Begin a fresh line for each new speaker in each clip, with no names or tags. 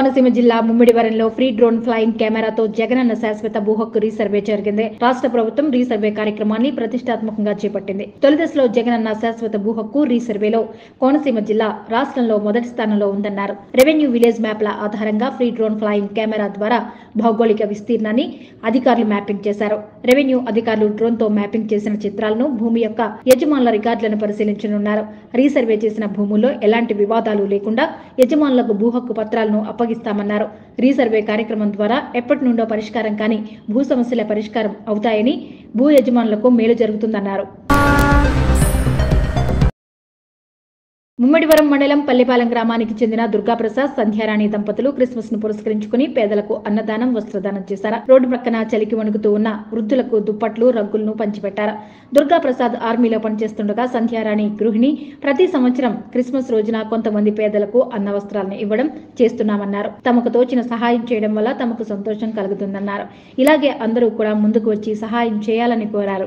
కోనసీమ జిల్లా ముమ్మిడివరంలో free drone flying కెమెరాతో జగనన్న శాశ్వత భూ హక్కు రీసర్వే జరిగింది రాష్ట్ర ప్రభుత్వం రీసర్వే కార్యక్రమాన్ని ప్రతిష్టాత్మకంగా చేపట్టింది తొలి దశలో జగనన్న శాశ్వత భూ హక్కు రీసర్వేలో కోనసీమ జిల్లా రాష్ట్రంలో మొదటి స్థానంలో ఉందన్నారు రెవెన్యూ విలేజ్ మ్యాప్ల ఆధారంగా ఫ్రీ డ్రోన్ ఫ్లయింగ్ కెమెరా ద్వారా భౌగోళిక విస్తీర్ణాన్ని అధికారులు మ్యాపింగ్ చేశారు రెవెన్యూ అధికారులు డ్రోన్ తో మ్యాపింగ్ చేసిన చిత్రాలను భూమి యొక్క యజమానుల రికార్డులను పరిశీలించనున్నారు రీసర్వే చేసిన భూముల్లో ఎలాంటి వివాదాలు లేకుండా యజమానులకు భూ హక్కు పత్రాలను అప్పగిస్తామన్నారు రీసర్వే కార్యక్రమం ద్వారా ఎప్పటి నుండో పరిష్కారం కాని భూ సమస్యల పరిష్కారం అవుతాయని భూ యజమానులకు మేలు జరుగుతుందన్నారు ముమ్మడివరం మండలం పల్లెపాలెం గ్రామానికి చెందిన దుర్గాప్రసాద్ సంధ్యారాణి దంపతులు క్రిస్మస్ ను పురస్కరించుకుని పేదలకు అన్నదానం వస్త్రదానం చేశారు రోడ్డు ప్రక్కన చలికి వణుకుతూ ఉన్న వృద్ధులకు దుప్పట్లు రగ్గులను పంచిపెట్టారు దుర్గాప్రసాద్ ఆర్మీలో పనిచేస్తుండగా సంధ్యారాణి గృహిణి ప్రతి సంవత్సరం క్రిస్మస్ రోజున కొంతమంది పేదలకు అన్న వస్త్రాలను ఇవ్వడం చేస్తున్నామన్నారు తమకు తోచిన సహాయం చేయడం వల్ల తమకు సంతోషం కలుగుతుందన్నారు ఇలాగే అందరూ కూడా ముందుకు వచ్చి సహాయం చేయాలని కోరారు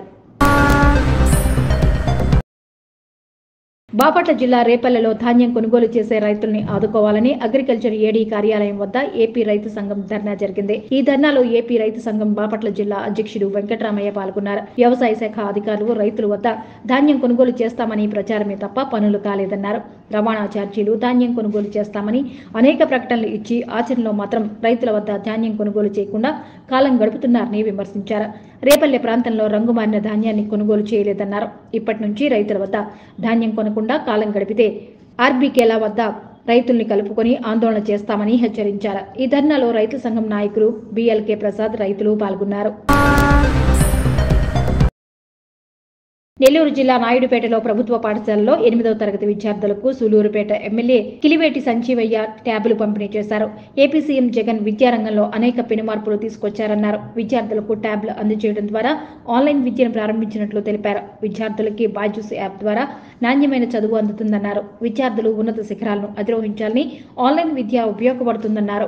బాపట్ల జిల్లా రేపల్లెలో ధాన్యం కొనుగోలు చేసే రైతుల్ని ఆదుకోవాలని అగ్రికల్చర్ ఏడీ కార్యాలయం వద్ద ఏపీ రైతు సంఘం ధర్నా జరిగింది ఈ ధర్నాలో ఏపీ రైతు సంఘం బాపట్ల జిల్లా అధ్యక్షుడు వెంకటరామయ్య పాల్గొన్నారు వ్యవసాయ శాఖ అధికారులు రైతుల వద్ద ధాన్యం కొనుగోలు చేస్తామని ప్రచారమే తప్ప పనులు కాలేదన్నారు రవాణా ఛార్జీలు ధాన్యం కొనుగోలు చేస్తామని అనేక ప్రకటనలు ఇచ్చి ఆచరణలో మాత్రం రైతుల వద్ద ధాన్యం కొనుగోలు చేయకుండా కాలం గడుపుతున్నారని విమర్శించారు రేపల్లె ప్రాంతంలో రంగుమారిన ధాన్యాన్ని కొనుగోలు చేయలేదన్నారు ఇప్పటి నుంచి రైతుల వద్ద ధాన్యం కొనకుండా కాలం గడిపితే ఆర్బీకేల వద్ద రైతుల్ని కలుపుకొని ఆందోళన చేస్తామని హెచ్చరించారు ఈ ధర్నాలో రైతు సంఘం నాయకులు బిఎల్కే ప్రసాద్ రైతులు పాల్గొన్నారు నెల్లూరు జిల్లా నాయుడుపేటలో ప్రభుత్వ పాఠశాలలో ఎనిమిదవ తరగతి విద్యార్థులకు సూలూరుపేట ఎమ్మెల్యే కిలివేటి సంజీవయ్య ట్యాబులు పంపిణీ చేశారు ఏపీ సీఎం జగన్ విద్యారంగంలో అనేక పెనుమార్పులు తీసుకొచ్చారన్నారు విద్యార్థులకు ట్యాబ్లు అందజేయడం ద్వారా ఆన్లైన్ విద్యను ప్రారంభించినట్లు తెలిపారు విద్యార్థులకి బాయ్జూస్ యాప్ ద్వారా నాణ్యమైన చదువు అందుతుందన్నారు విద్యార్థులు ఉన్నత శిఖరాలను అధిరోహించాలని ఆన్లైన్ విద్య ఉపయోగపడుతుందన్నారు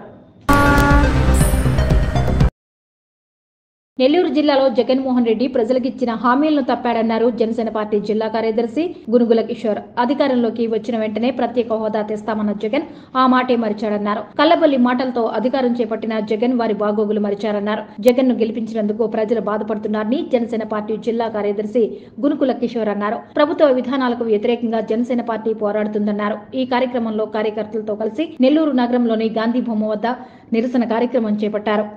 నెల్లూరు జిల్లాలో జగన్మోహన్ రెడ్డి ప్రజలకిచ్చిన హామీలను తప్పాడన్నారు జనసేన పార్టీ జిల్లా కార్యదర్శి గునుగుల కిషోర్ అధికారంలోకి వచ్చిన వెంటనే ప్రత్యేక హోదా తెస్తామన్న జగన్ ఆ మాటే మరిచాడన్నారు కల్లబల్లి మాటలతో అధికారం చేపట్టిన జగన్ వారి బాగోగులు మరిచారన్నారు జగన్ ను గెలిపించినందుకు ప్రజలు బాధపడుతున్నారని జనసేన పార్టీ జిల్లా కార్యదర్శి గునుకుల కిషోర్ అన్నారు ప్రభుత్వ విధానాలకు వ్యతిరేకంగా జనసేన పార్టీ పోరాడుతుందన్నారు ఈ కార్యక్రమంలో కార్యకర్తలతో కలిసి నెల్లూరు నగరంలోని గాంధీ బొమ్మ వద్ద నిరసన కార్యక్రమం చేపట్టారు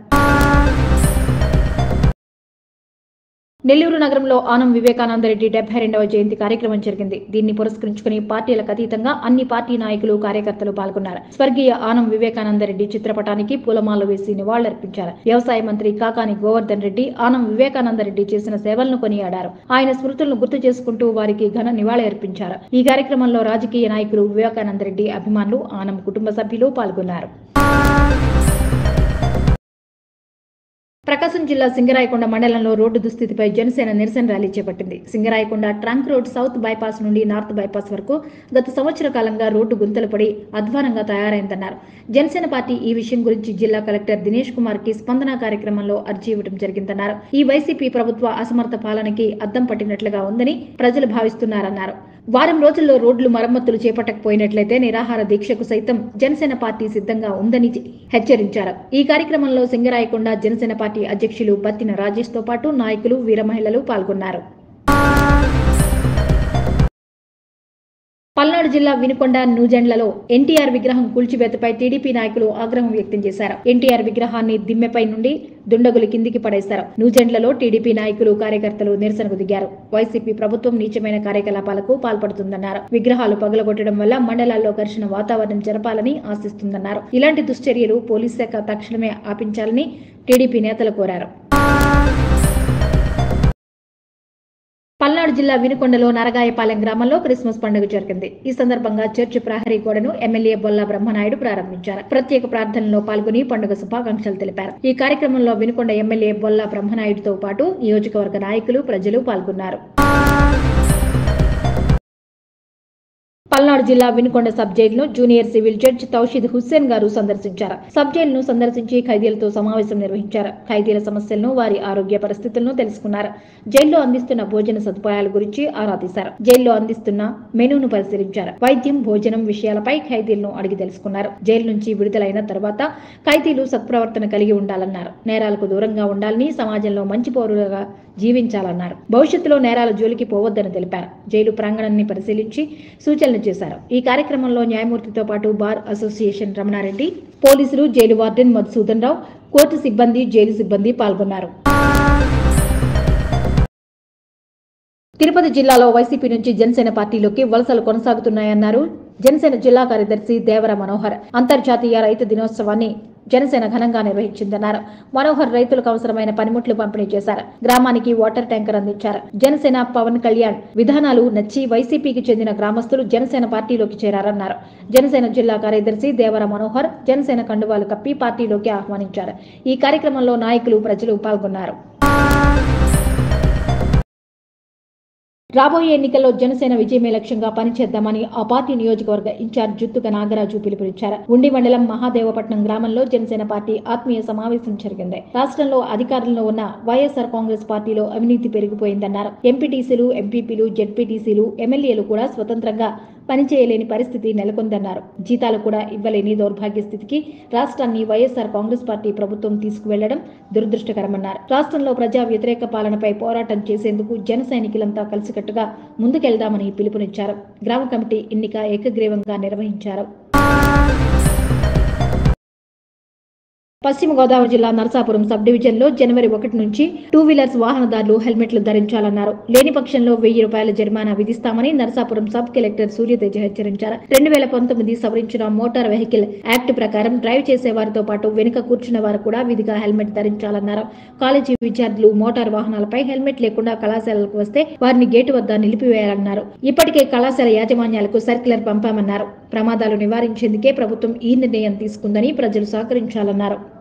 నెల్లూరు నగరంలో ఆనం వివేకానందరెడ్డి డెబ్బై రెండవ జయంతి కార్యక్రమం జరిగింది దీన్ని పురస్కరించుకుని పార్టీలకు అతీతంగా అన్ని పార్టీ నాయకులు కార్యకర్తలు పాల్గొన్నారు స్వర్గీయ ఆనం వివేకానందరెడ్డి చిత్రపటానికి పూలమాలలు వేసి నివాళులర్పించారు వ్యవసాయ మంత్రి కాకాని గోవర్ధన్ రెడ్డి ఆనం వివేకానందరెడ్డి చేసిన సేవలను కొనియాడారు ఆయన స్మృతులను గుర్తు చేసుకుంటూ వారికి ఘన నివాళి అర్పించారు ఈ కార్యక్రమంలో రాజకీయ నాయకులు వివేకానందరెడ్డి అభిమానులు ఆనం కుటుంబ సభ్యులు పాల్గొన్నారు ప్రకాశం జిల్లా సింగరాయకొండ మండలంలో రోడ్డు దుస్థితిపై జనసేన నిరసన ర్యాలీ చేపట్టింది Singarayakonda trunk road south bypass నుండి నార్త్ బైపాస్ వరకు గత సంవత్సర కాలంగా రోడ్డు గుంతలు పడి అధ్వానంగా తయారైందన్నారు జనసేన పార్టీ ఈ విషయం గురించి జిల్లా కలెక్టర్ దినేష్ కుమార్ కి స్పందన కార్యక్రమంలో అర్జీ ఇవ్వడం జరిగిందన్నారు ఈ వైసీపీ ప్రభుత్వ అసమర్థ పాలనకి అద్దం పట్టినట్లుగా ఉందని ప్రజలు భావిస్తున్నారన్నారు వారం రోజుల్లో రోడ్లు మరమ్మతులు చేపట్టకపోయినట్లయితే నిరాహార దీక్షకు సైతం జనసేన పార్టీ సిద్ధంగా ఉందని హెచ్చరించారు ఈ కార్యక్రమంలో సింగరాయకొండ జనసేన పార్టీ అధ్యక్షులు బత్తిన రాజేష్ తో పాటు నాయకులు వీర మహిళలు పాల్గొన్నారు పల్నాడు జిల్లా వినుకొండ నూజెండ్లలో ఎన్టీఆర్ విగ్రహం కూల్చివేతపై టీడీపీ నాయకులు ఆగ్రహం వ్యక్తం చేశారు ఎన్టీఆర్ విగ్రహాన్ని దిమ్మెపై నుండి దుండగులు కిందికి పడేశారు నూజెండ్లలో టీడీపీ నాయకులు కార్యకర్తలు నిరసనకు దిగారు వైసీపీ ప్రభుత్వం నీచమైన కార్యకలాపాలకు పాల్పడుతుందన్నారు విగ్రహాలు పగలగొట్టడం వల్ల మండలాల్లో ఘర్షణ వాతావరణం జరపాలని ఆశిస్తుందన్నారు ఇలాంటి దుశ్చర్యలు పోలీస్ శాఖ తక్షణమే ఆపించాలని టీడీపీ నేతలు కోరారు పల్నాడు జిల్లా వినుకొండలో నరగాయపాలెం గ్రామంలో క్రిస్మస్ పండుగ జరిగింది ఈ సందర్భంగా చర్చి ప్రహరీ గోడను ఎమ్మెల్యే బొల్లా బ్రహ్మనాయుడు ప్రారంభించారు ప్రత్యేక ప్రార్థనలో పాల్గొని పండుగ శుభాకాంక్షలు తెలిపారు ఈ కార్యక్రమంలో వినుకొండ ఎమ్మెల్యే బొల్లా బ్రహ్మనాయుడుతో పాటు నియోజకవర్గ నాయకులు ప్రజలు పాల్గొన్నారు పల్నాడు జిల్లా వినుకొండ సబ్ జైలును junior civil judge Taushid Hussain garu సందర్శించారు సబ్ జైలును సందర్శించి ఖైదీలతో సమావేశం నిర్వహించారు ఖైదీల సమస్యలను వారి ఆరోగ్య పరిస్థితులను తెలుసుకున్నారు జైల్లో అందిస్తున్న భోజన సదుపాయాల గురించి ఆరా తీశారు జైల్లో అందిస్తున్న మెనూను పరిశీలించారు వైద్యం భోజనం విషయాలపై ఖైదీలను అడిగి తెలుసుకున్నారు జైలు నుంచి విడుదలైన తర్వాత ఖైదీలు సత్ప్రవర్తన కలిగి ఉండాలన్నారు నేరాలకు దూరంగా ఉండాలని సమాజంలో మంచి పౌరులుగా జీవించాలన్నారు భవిష్యత్తులో నేరాల జోలికి పోవద్దని తెలిపారు జైలు ప్రాంగణాన్ని పరిశీలించి సూచనలు చేశారు ఈ కార్యక్రమంలో న్యాయమూర్తితో పాటు బార్ అసోసియేషన్ రమణారెడ్డి పోలీసులు jail warden Madhusudan Rao court సిబ్బంది జైలు సిబ్బంది పాల్గొన్నారు తిరుపతి జిల్లాలో వైసీపీ నుంచి జనసేన పార్టీలోకి వలసలు కొనసాగుతున్నాయన్నారు జనసేన జిల్లా కార్యదర్శి దేవర మనోహర్ అంతర్జాతీయ రైతు దినోత్సవాన్ని జనసేన ఘనంగా నిర్వహించిందన్నారు మనోహర్ రైతులకు అవసరమైన పనిముట్లు పంపిణీ చేశారు గ్రామానికి వాటర్ ట్యాంకర్ అందించారు జనసేన పవన్ కళ్యాణ్ విధానాలు నచ్చి వైసీపీకి చెందిన గ్రామస్తులు జనసేన పార్టీలోకి చేరారన్నారు జనసేన జిల్లా కార్యదర్శి దేవర మనోహర్ జనసేన కండువాలు కప్పి పార్టీలోకి ఆహ్వానించారు ఈ కార్యక్రమంలో నాయకులు ప్రజలు పాల్గొన్నారు రాబోయే ఎన్నికల్లో జనసేన విజయమే లక్ష్యంగా పనిచేద్దామని ఆ పార్టీ నియోజకవర్గ ఇన్ఛార్జ్ జుత్తుక నాగరాజు పిలుపునిచ్చారు ఉండి మండలం మహాదేవపట్నం గ్రామంలో జనసేన పార్టీ ఆత్మీయ సమావేశం జరిగింది రాష్ట్రంలో అధికారంలో ఉన్న వైఎస్ఆర్ కాంగ్రెస్ పార్టీలో అవినీతి పెరిగిపోయిందన్నారు ఎంపీటీసీలు ఎంపీపీలు జెడ్పీటీసీలు ఎమ్మెల్యేలు కూడా స్వతంత్రంగా పనిచేయలేని పరిస్థితి నెలకొందన్నారు జీతాలు కూడా ఇవ్వలేని దౌర్భాగ్య స్థితికి రాష్ట్రాన్ని వైఎస్ఆర్ కాంగ్రెస్ పార్టీ ప్రభుత్వం తీసుకువెళ్లడం దురదృష్టకరమన్నారు రాష్ట్రంలో ప్రజా వ్యతిరేక పాలనపై పోరాటం చేసేందుకు జన సైనికులంతా కలిసికట్టుగా ముందుకెళ్దామని పిలుపునిచ్చారు గ్రామ కమిటీ ఎన్నిక ఏకగ్రీవంగా నిర్వహించారు పశ్చిమ గోదావరి జిల్లా నరసాపురం సబ్ డివిజన్ లో జనవరి ఒకటి నుంచి టూ వీలర్స్ వాహనదారులు హెల్మెట్లు ధరించాలన్నారు లేని పక్షంలో వెయ్యి రూపాయల జరిమానా విధిస్తామని నరసాపురం సబ్ కలెక్టర్ సూర్యతేజ హెచ్చరించారు రెండు వేల పంతొమ్మిది సవరించిన మోటార్ వెహికల్ యాక్ట్ ప్రకారం డ్రైవ్ చేసే వారితో పాటు వెనుక కూర్చున్న వారు కూడా విధిగా హెల్మెట్ ధరించాలన్నారు కాలేజీ విద్యార్థులు మోటార్ వాహనాలపై హెల్మెట్ లేకుండా కళాశాలలకు వస్తే వారిని గేటు వద్ద నిలిపివేయాలన్నారు ఇప్పటికే కళాశాల యాజమాన్యాలకు సర్క్యులర్ పంపామన్నారు ప్రమాదాలు నివారించేందుకే ప్రభుత్వం ఈ నిర్ణయం తీసుకుందని ప్రజలు సహకరించాలన్నారు